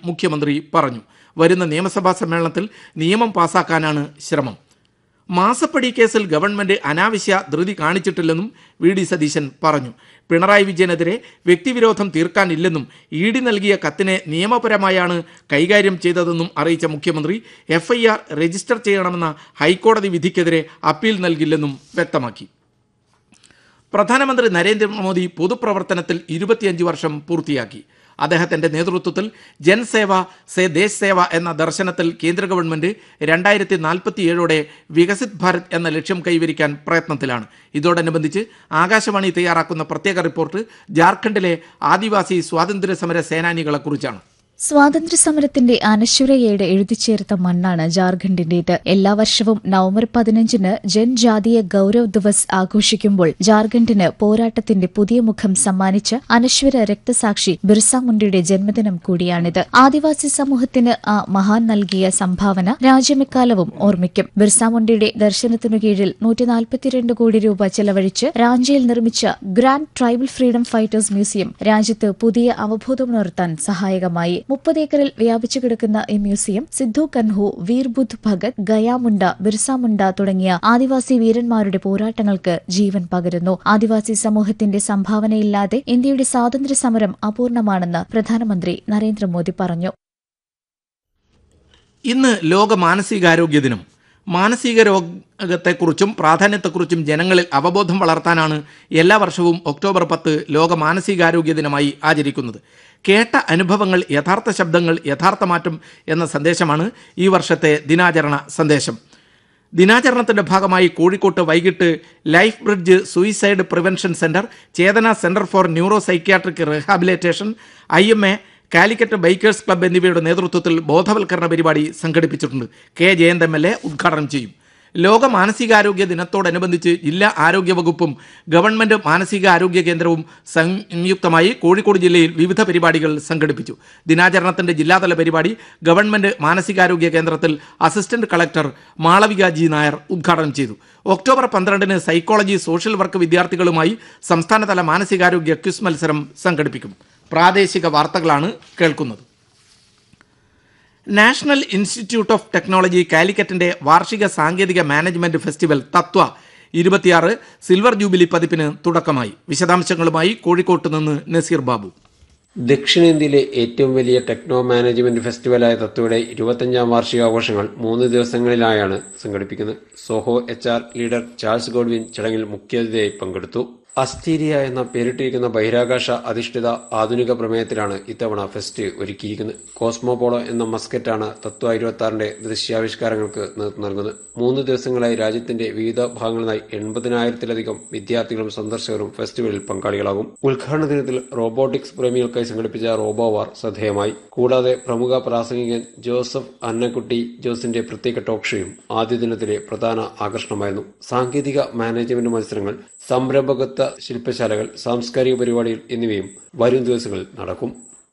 മുഖ്യമന്ത്രി പറഞ്ഞു വരുന്ന നിയമസഭാ സമ്മേളനത്തിൽ നിയമം പാസാക്കാനാണ് ശ്രമം മാസപ്പടി കേസിൽ ഗവൺമെന്റ് അനാവശ്യ ധൃതി കാണിച്ചിട്ടില്ലെന്നും വി ഡി സതീശൻ പറഞ്ഞു പിണറായി വിജയനെതിരെ വ്യക്തിവിരോധം തീർക്കാനില്ലെന്നും ഇ ഡി നൽകിയ കത്തിനെ നിയമപരമായാണ് കൈകാര്യം ചെയ്തതെന്നും അറിയിച്ച മുഖ്യമന്ത്രി എഫ്ഐആർ രജിസ്റ്റർ ചെയ്യണമെന്ന ഹൈക്കോടതി വിധിക്കെതിരെ അപ്പീൽ നൽകില്ലെന്നും വ്യക്തമാക്കി പ്രധാനമന്ത്രി നരേന്ദ്രമോദി പൊതുപ്രവർത്തനത്തിൽ ഇരുപത്തിയഞ്ച് വർഷം പൂർത്തിയാക്കി അദ്ദേഹത്തിന്റെ നേതൃത്വത്തിൽ ജൻസേവ സേ ദേശ് സേവ എന്ന ദർശനത്തിൽ കേന്ദ്ര ഗവൺമെന്റ് രണ്ടായിരത്തി നാൽപ്പത്തിയേഴോടെ വികസിത് ഭാരത് എന്ന ലക്ഷ്യം കൈവരിക്കാൻ പ്രയത്നത്തിലാണ് ഇതോടനുബന്ധിച്ച് ആകാശവാണി തയ്യാറാക്കുന്ന പ്രത്യേക റിപ്പോർട്ട് ജാർഖണ്ഡിലെ ആദിവാസി സ്വാതന്ത്ര്യ സമര സേനാനികളെക്കുറിച്ചാണ് സ്വാതന്ത്ര്യസമരത്തിന്റെ അനശ്വരയേട് എഴുതിച്ചേർത്ത മണ്ണാണ് ജാർഖണ്ഡിന്റേത് എല്ലാ വർഷവും നവംബർ പതിനഞ്ചിന് ജൻജാതീയ ഗൌരവ് ദിവസ് ആഘോഷിക്കുമ്പോൾ ജാർഖണ്ഡിന് പോരാട്ടത്തിന്റെ പുതിയ മുഖം സമ്മാനിച്ച അനശ്വര രക്തസാക്ഷി ബിർസ മുണ്ടയുടെ ജന്മദിനം കൂടിയാണിത് ആദിവാസി സമൂഹത്തിന് ആ മഹാൻ നൽകിയ സംഭാവന രാജ്യമെക്കാലവും ഓർമ്മിക്കും ബിർസ മുണ്ടയുടെ ദർശനത്തിനു കീഴിൽ നൂറ്റിനാൽപ്പത്തിരണ്ട് കോടി രൂപ ചെലവഴിച്ച് റാഞ്ചിയിൽ നിർമ്മിച്ച grand tribal freedom fighters museum രാജ്യത്ത് പുതിയ അവബോധമുണർത്താൻ സഹായകമായി മുപ്പത് ഏക്കറിൽ വ്യാപിച്ചു കിടക്കുന്ന ഈ മ്യൂസിയം സിദ്ധു കൻഹു വീർബുദ്ധ് ഭഗത് ഗയാമുണ്ട ബിർസ മുണ്ട തുടങ്ങിയ ആദിവാസി വീരന്മാരുടെ പോരാട്ടങ്ങൾക്ക് ജീവൻ പകരുന്നു ആദിവാസി സമൂഹത്തിന്റെ സംഭാവനയില്ലാതെ ഇന്ത്യയുടെ സ്വാതന്ത്ര്യ സമരം അപൂർണമാണെന്ന് പ്രധാനമന്ത്രി നരേന്ദ്രമോദി പറഞ്ഞു ഇന്ന് ലോക മാനസികാരോഗ്യ ദിനം മാനസിക രോഗത്തെക്കുറിച്ചും പ്രാധാന്യത്തെക്കുറിച്ചും ജനങ്ങളിൽ അവബോധം വളർത്താനാണ് എല്ലാ വർഷവും ഒക്ടോബർ പത്ത് ലോക മാനസികാരോഗ്യ ദിനമായി ആചരിക്കുന്നത് കേട്ട അനുഭവങ്ങൾ യഥാർത്ഥ ശബ്ദങ്ങൾ യഥാർത്ഥ മാറ്റം എന്ന സന്ദേശമാണ് ഈ വർഷത്തെ ദിനാചരണ സന്ദേശം ദിനാചരണത്തിന്റെ ഭാഗമായി കോഴിക്കോട്ട് വൈകിട്ട് life bridge suicide prevention centre Chetana centre for neuro psychiatric rehabilitation I M A Calicut bikers club എന്നിവയുടെ നേതൃത്വത്തിൽ ബോധവൽക്കരണ പരിപാടി സംഘടിപ്പിച്ചിട്ടുണ്ട് K Jayanth M L A ഉദ്ഘാടനം ചെയ്യും ലോക മാനസികാരോഗ്യ ദിനത്തോടനുബന്ധിച്ച് ജില്ലാ ആരോഗ്യ വകുപ്പും ഗവൺമെന്റ് മാനസികാരോഗ്യ കേന്ദ്രവും സംയുക്തമായി കോഴിക്കോട് ജില്ലയിൽ വിവിധ പരിപാടികൾ സംഘടിപ്പിച്ചു ദിനാചരണത്തിന്റെ ജില്ലാതല പരിപാടി ഗവൺമെന്റ് മാനസികാരോഗ്യ കേന്ദ്രത്തിൽ assistant collector Malavika G Nair ഉദ്ഘാടനം ചെയ്തു ഒക്ടോബർ പന്ത്രണ്ടിന് സൈക്കോളജി സോഷ്യൽ വർക്ക് വിദ്യാർത്ഥികളുമായി സംസ്ഥാനതല മാനസികാരോഗ്യ ക്വിസ് മത്സരം സംഘടിപ്പിക്കും പ്രാദേശിക വാർത്തകളാണ് കേൾക്കുന്നത് നാഷണൽ ഇൻസ്റ്റിറ്റ്യൂട്ട് ഓഫ് ടെക്നോളജി കാലിക്കറ്റിന്റെ വാർഷിക സാങ്കേതിക മാനേജ്മെന്റ് ഫെസ്റ്റിവൽ തത്വ ഇരുപത്തിയാറ് സിൽവർ ജൂബിലി പതിപ്പിന് തുടക്കമായി വിശദാംശങ്ങളുമായി കോഴിക്കോട്ട് നിന്ന് നസീർ ബാബു ദക്ഷിണേന്ത്യയിലെ ഏറ്റവും വലിയ ടെക്നോ മാനേജ്മെന്റ് ഫെസ്റ്റിവലായ തത്വയുടെ ഇരുപത്തഞ്ചാം വാർഷികാഘോഷങ്ങൾ മൂന്ന് ദിവസങ്ങളിലായാണ് സംഘടിപ്പിക്കുന്നത് Zoho H R leader Charles Godwin ചടങ്ങിൽ മുഖ്യാതിഥിയായി പങ്കെടുത്തു അസ്റ്റീരിയ എന്ന പേരിട്ടിരിക്കുന്ന ബഹിരാകാശ അധിഷ്ഠിത ആധുനിക പ്രമേയത്തിലാണ് ഇത്തവണ ഫെസ്റ്റ് ഒരുക്കിയിരിക്കുന്നത് കോസ്മോപോളോ എന്ന മസ്കറ്റാണ് തത്വ ഇരുപത്തി ആറിന്റെ ദൃശ്യാവിഷ്കാരങ്ങൾക്ക് നേതൃത്വം നൽകുന്നത് മൂന്ന് ദിവസങ്ങളായി രാജ്യത്തിന്റെ വിവിധ ഭാഗങ്ങളിലായി എൺപതിനായിരത്തിലധികം വിദ്യാർത്ഥികളും സന്ദർശകരും ഫെസ്റ്റിവലിൽ പങ്കാളികളാകും ഉദ്ഘാടന ദിനത്തിൽ റോബോട്ടിക്സ് പ്രേമികൾക്കായി സംഘടിപ്പിച്ച റോബോവാർ ശ്രദ്ധേയമായി കൂടാതെ പ്രമുഖ പ്രാസംഗികൻ ജോസഫ് അന്നക്കുട്ടി ജോസിന്റെ പ്രത്യേക ടോക്ക് ഷോയും ആദ്യ ദിനത്തിലെ പ്രധാന ആകർഷണമായിരുന്നു സാങ്കേതിക മാനേജ്മെന്റ് മത്സരങ്ങൾ സംരംഭകത്വ ശില്പശാലകൾ സാംസ്കാരിക പരിപാടികൾ എന്നിവയും വരും ദിവസങ്ങളിൽ നടക്കും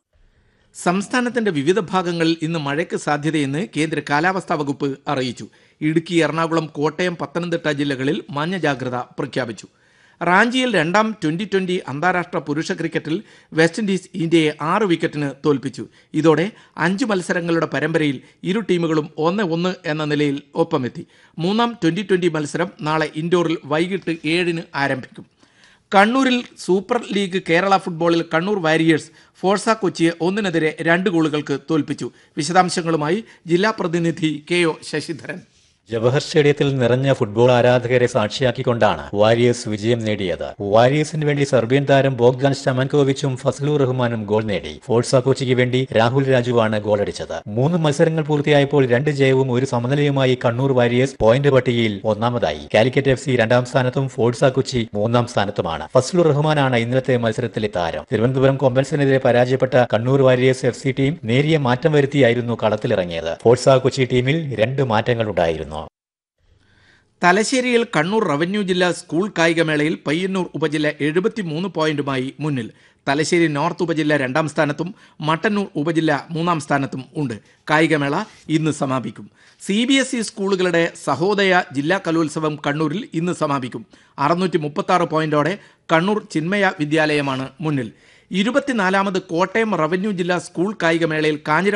സംസ്ഥാനത്തിന്റെ വിവിധ ഭാഗങ്ങളിൽ ഇന്ന് മഴയ്ക്ക് സാധ്യതയെന്ന് കേന്ദ്ര കാലാവസ്ഥാ വകുപ്പ് അറിയിച്ചു ഇടുക്കി എറണാകുളം കോട്ടയം പത്തനംതിട്ട ജില്ലകളിൽ മഞ്ഞ ജാഗ്രത പ്രഖ്യാപിച്ചു റാഞ്ചിയിൽ രണ്ടാം ട്വന്റി ട്വന്റി അന്താരാഷ്ട്ര പുരുഷ ക്രിക്കറ്റിൽ വെസ്റ്റ് ഇൻഡീസ് ഇന്ത്യയെ ആറ് വിക്കറ്റിന് തോൽപ്പിച്ചു ഇതോടെ അഞ്ച് മത്സരങ്ങളുടെ പരമ്പരയിൽ ഇരു ടീമുകളും ഒന്ന് ഒന്ന് എന്ന നിലയിൽ ഒപ്പമെത്തി മൂന്നാം ട്വന്റി ട്വന്റി മത്സരം നാളെ ഇൻഡോറിൽ വൈകിട്ട് ഏഴിന് ആരംഭിക്കും കണ്ണൂരിൽ സൂപ്പർ ലീഗ് കേരള ഫുട്ബോളിൽ കണ്ണൂർ വാരിയേഴ്സ് ഫോഴ്സ കൊച്ചിയെ ഒന്നിനെതിരെ രണ്ട് ഗോളുകൾക്ക് തോൽപ്പിച്ചു വിശദാംശങ്ങളുമായി ജില്ലാ പ്രതിനിധി കെ ഒ ശശിധരൻ ജവഹർ സ്റ്റേഡിയത്തിൽ നിറഞ്ഞ ഫുട്ബോൾ ആരാധകരെ സാക്ഷിയാക്കിക്കൊണ്ടാണ് വാരിയേഴ്സ് വിജയം നേടിയത് വാരിയേഴ്സിന് വേണ്ടി സെർബിയൻ താരം ബോഗ്ദാൻ സ്റ്റമൻകോവിച്ചും ഫസലൂർ റഹ്മാനും ഗോൾ നേടി ഫോഴ്സ കോച്ചിക്ക് വേണ്ടി രാഹുൽ രാജുവാണ് ഗോളടിച്ചത് മൂന്ന് മത്സരങ്ങൾ പൂർത്തിയായപ്പോൾ രണ്ട് ജയവും ഒരു സമനിലയുമായി കണ്ണൂർ വാരിയേഴ്സ് പോയിന്റ് പട്ടികയിൽ ഒന്നാമതായി കാലിക്കറ്റ് എഫ് സി രണ്ടാം സ്ഥാനത്തും ഫോഴ്സ കൊച്ചി മൂന്നാം സ്ഥാനത്തുമാണ് ഫസലൂർ റഹ്മാനാണ് ഇന്നലത്തെ മത്സരത്തിലെ താരം തിരുവനന്തപുരം കോമ്പൽസിനെതിരെ പരാജയപ്പെട്ട Kannur warriors F C team നേരിയ മാറ്റം വരുത്തിയായിരുന്നു കളത്തിലിറങ്ങിയത് ഫോഴ്സ കൊച്ചി ടീമിൽ രണ്ട് മാറ്റങ്ങൾ ഉണ്ടായിരുന്നു തലശ്ശേരിയിൽ കണ്ണൂർ റവന്യൂ ജില്ലാ സ്കൂൾ കായികമേളയിൽ പയ്യന്നൂർ ഉപജില്ല എഴുപത്തിമൂന്ന് പോയിന്റുമായി മുന്നിൽ തലശ്ശേരി നോർത്ത് ഉപജില്ല രണ്ടാം സ്ഥാനത്തും മട്ടന്നൂർ ഉപജില്ല മൂന്നാം സ്ഥാനത്തും ഉണ്ട് കായികമേള ഇന്ന് സമാപിക്കും സി ബി എസ് ഇ സ്കൂളുകളുടെ സഹോദയ ജില്ലാ കലോത്സവം കണ്ണൂരിൽ ഇന്ന് സമാപിക്കും അറുന്നൂറ്റി മുപ്പത്തി ആറ് പോയിന്റോടെ കണ്ണൂർ ചിന്മയ വിദ്യാലയമാണ് മുന്നിൽ ഇരുപത്തിനാലാമത് കോട്ടയം റവന്യൂ ജില്ലാ സ്കൂൾ കായികമേളയിൽ കാഞ്ഞിര